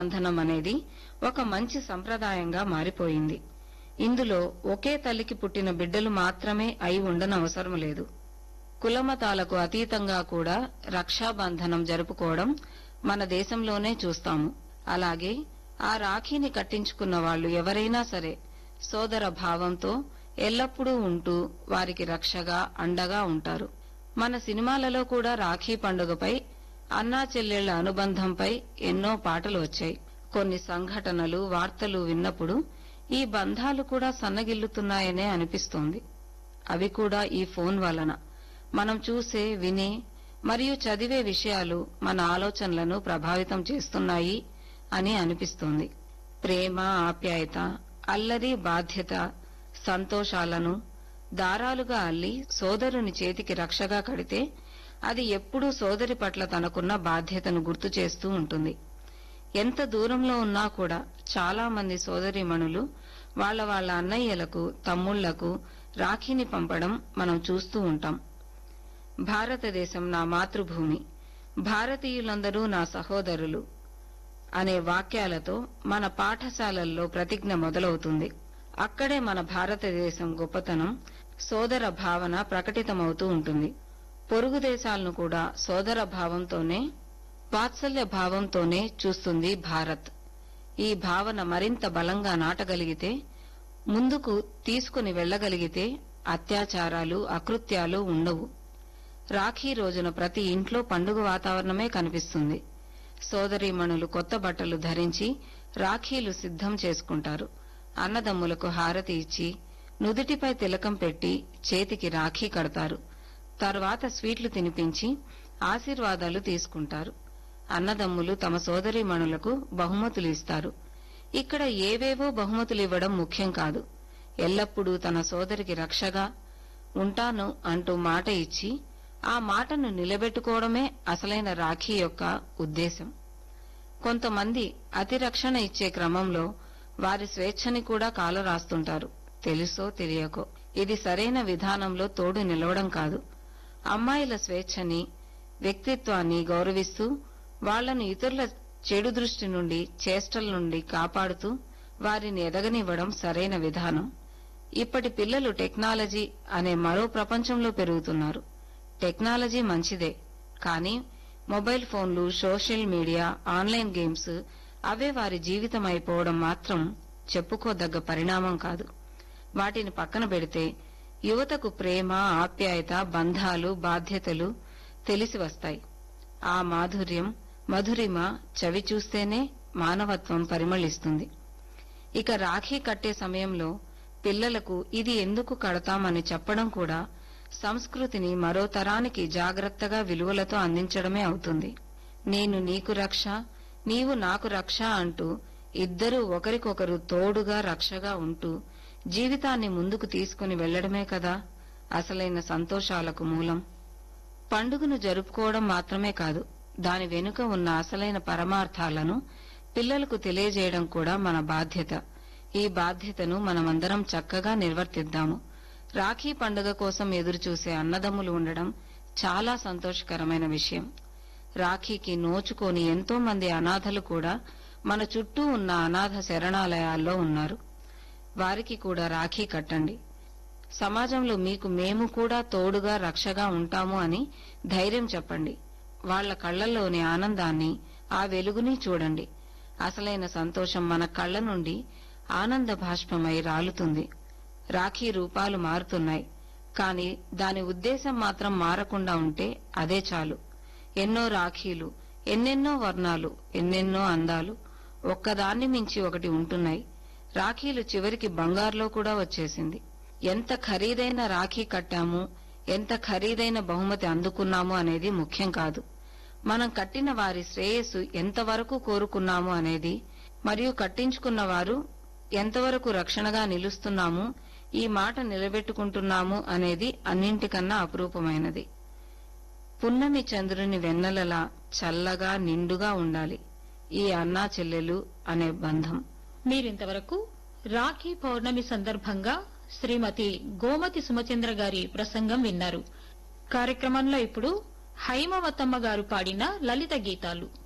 బంధనం అనేది ఒక మంచి సంప్రదాయంగా మారిపోయింది ఇందులో ఒకే తల్లికి పుట్టిన బిడ్డలు మాత్రమే అయి ఉండనవసరం లేదు కులమతాలకు అతీతంగా కూడా రక్షాబంధనం జరుపుకోవడం మన దేశంలోనే చూస్తాము అలాగే ఆ రాఖీని కట్టించుకున్న వాళ్ళు ఎవరైనా సరే సోదర భావంతో ఎల్లప్పుడూ ఉంటూ వారికి రక్షగా అండగా ఉంటారు మన సినిమాలలో కూడా రాఖీ పండుగపై అన్నా చెల్లెళ్ల అనుబంధంపై ఎన్నో పాటలు వచ్చాయి కొన్ని సంఘటనలు వార్తలు విన్నప్పుడు ఈ బంధాలు కూడా సన్నగిల్లుతున్నాయనే అనిపిస్తోంది అవి కూడా ఈ ఫోన్ వలన మనం చూసే వినే మరియు చదివే విషయాలు మన ఆలోచనలను ప్రభావితం చేస్తున్నాయి అని అనిపిస్తోంది ప్రేమ ఆప్యాయత అల్లరి బాధ్యత సంతోషాలను దారాలుగా అల్లి సోదరుని చేతికి రక్షగా కడితే అది ఎప్పుడూ సోదరి పట్ల తనకున్న బాధ్యతను గుర్తు చేస్తూ ఉంటుంది ఎంత దూరంలో ఉన్నా కూడా చాలా మంది సోదరీమణులు వాళ్ళ వాళ్ళ అన్నయ్యలకు తమ్ముళ్లకు రాఖీని పంపడం మనం చూస్తూ ఉంటాం భారతదేశం నా మాతృభూమి భారతీయులందరూ నా సహోదరులు అనే వాక్యాలతో మన పాఠశాలల్లో ప్రతిజ్ఞ మొదలవుతుంది అక్కడే మన భారతదేశం గొప్పతనం సోదర భావన ప్రకటితమవుతూ ఉంటుంది పొరుగు దేశాలను కూడా సోదర భావంతోనే వాత్సల్య భావంతోనే చూస్తుంది భారత్ ఈ భావన మరింత బలంగా నాటగలిగితే ముందుకు తీసుకుని వెళ్లగలిగితే అత్యాచారాలు అకృత్యాలు ఉండవు రాఖీ రోజున ప్రతి ఇంట్లో పండుగ వాతావరణమే కనిపిస్తుంది సోదరీమణులు కొత్త బట్టలు ధరించి రాఖీలు సిద్ధం చేసుకుంటారు అన్నదమ్ములకు హారతి ఇచ్చి నుదుటిపై తిలకం పెట్టి చేతికి రాఖీ కడతారు తర్వాత స్వీట్లు తినిపించి ఆశీర్వాదాలు తీసుకుంటారు అన్నదమ్ములు తమ సోదరీమణులకు బహుమతులు ఇస్తారు ఇక్కడ ఏవేవో బహుమతులు ఇవ్వడం ముఖ్యం కాదు ఎల్లప్పుడూ తన సోదరికి రక్షగా ఉంటాను అంటూ మాట ఇచ్చి ఆ మాటను నిలబెట్టుకోవడమే అసలైన రాఖీ యొక్క ఉద్దేశం కొంతమంది అతి రక్షణ ఇచ్చే క్రమంలో వారి స్వేచ్ఛని కూడా కాలరాస్తుంటారు తెలుసో తెలియకో ఇది సరైన విధానంలో తోడు నిలవడం కాదు అమ్మాయిల స్వేచ్ఛని వ్యక్తిత్వాన్ని గౌరవిస్తూ వాళ్లను ఇతరుల చెడు దృష్టి నుండి చేష్టల నుండి కాపాడుతూ వారిని ఎదగనివ్వడం సరైన విధానం ఇప్పటి పిల్లలు టెక్నాలజీ అనే మరో ప్రపంచంలో పెరుగుతున్నారు టెక్నాలజీ మంచిదే కానీ మొబైల్ ఫోన్లు సోషల్ మీడియా ఆన్లైన్ గేమ్స్ అవే వారి జీవితం అయిపోవడం మాత్రం చెప్పుకోదగ్గ పరిణామం కాదు వాటిని పక్కన పెడితే యువతకు ప్రేమ ఆప్యాయత బంధాలు బాధ్యతలు తెలిసి వస్తాయి ఆ మాధుర్యం మధురిమ చవి చూస్తేనే మానవత్వం పరిమళిస్తుంది ఇక రాఖీ కట్టే సమయంలో పిల్లలకు ఇది ఎందుకు కడతామని చెప్పడం కూడా సంస్కృతిని మరో తరానికి జాగ్రత్తగా విలువలతో అందించడమే అవుతుంది నేను నీకు రక్ష నీవు నాకు రక్ష అంటూ ఇద్దరూ ఒకరికొకరు తోడుగా రక్షగా ఉంటూ జీవితాన్ని ముందుకు తీసుకుని వెళ్లడమే కదా అసలైన సంతోషాలకు మూలం పండుగను జరుపుకోవడం మాత్రమే కాదు దాని వెనుక ఉన్న అసలైన పరమార్థాలను పిల్లలకు తెలియజేయడం కూడా మన బాధ్యత ఈ బాధ్యతను మనమందరం చక్కగా నిర్వర్తిద్దాము రాఖీ పండుగ కోసం ఎదురుచూసే అన్నదమ్ములు ఉండడం చాలా సంతోషకరమైన విషయం రాఖీకి నోచుకోని ఎంతో మంది అనాథలు కూడా మన చుట్టూ ఉన్న అనాథ శరణాలయాల్లో ఉన్నారు వారికి కూడా రాఖీ కట్టండి సమాజంలో మీకు మేము కూడా తోడుగా రక్షగా ఉంటాము అని ధైర్యం చెప్పండి వాళ్ల కళ్లల్లోని ఆనందాన్ని ఆ వెలుగుని చూడండి అసలైన సంతోషం మన కళ్ల నుండి ఆనంద భాష్పమై రాలుతుంది రాఖీ రూపాలు మారుతున్నాయి కాని దాని ఉద్దేశం మాత్రం మారకుండా ఉంటే అదే చాలు ఎన్నో రాఖీలు ఎన్నెన్నో వర్ణాలు ఎన్నెన్నో అందాలు ఒక్కదాన్ని మించి ఒకటి ఉంటున్నాయి రాఖీలు చివరికి బంగారులో కూడా వచ్చేసింది ఎంత ఖరీదైన రాఖీ కట్టాము ఎంత ఖరీదైన బహుమతి అందుకున్నాము అనేది ముఖ్యం కాదు మనం కట్టిన వారి శ్రేయస్సు ఎంతవరకు కోరుకున్నాము అనేది మరియు కట్టించుకున్న వారు ఎంతవరకు రక్షణగా నిలుస్తున్నాము ఈ మాట నిలబెట్టుకుంటున్నాము అనేది అన్నింటికన్నా అపురూపమైనది పున్నమి చంద్రుని వెన్నెలలా చల్లగా నిండుగా ఉండాలి ఈ అన్నా చెల్లెలు అనే బంధం మీరింతవరకు రాఖీ పౌర్ణమి సందర్భంగా శ్రీమతి గోమతి సుమచంద్ర గారి ప్రసంగం విన్నారు కార్యక్రమంలో ఇప్పుడు హైమవతమ్మ గారు పాడిన లలిత గీతాలు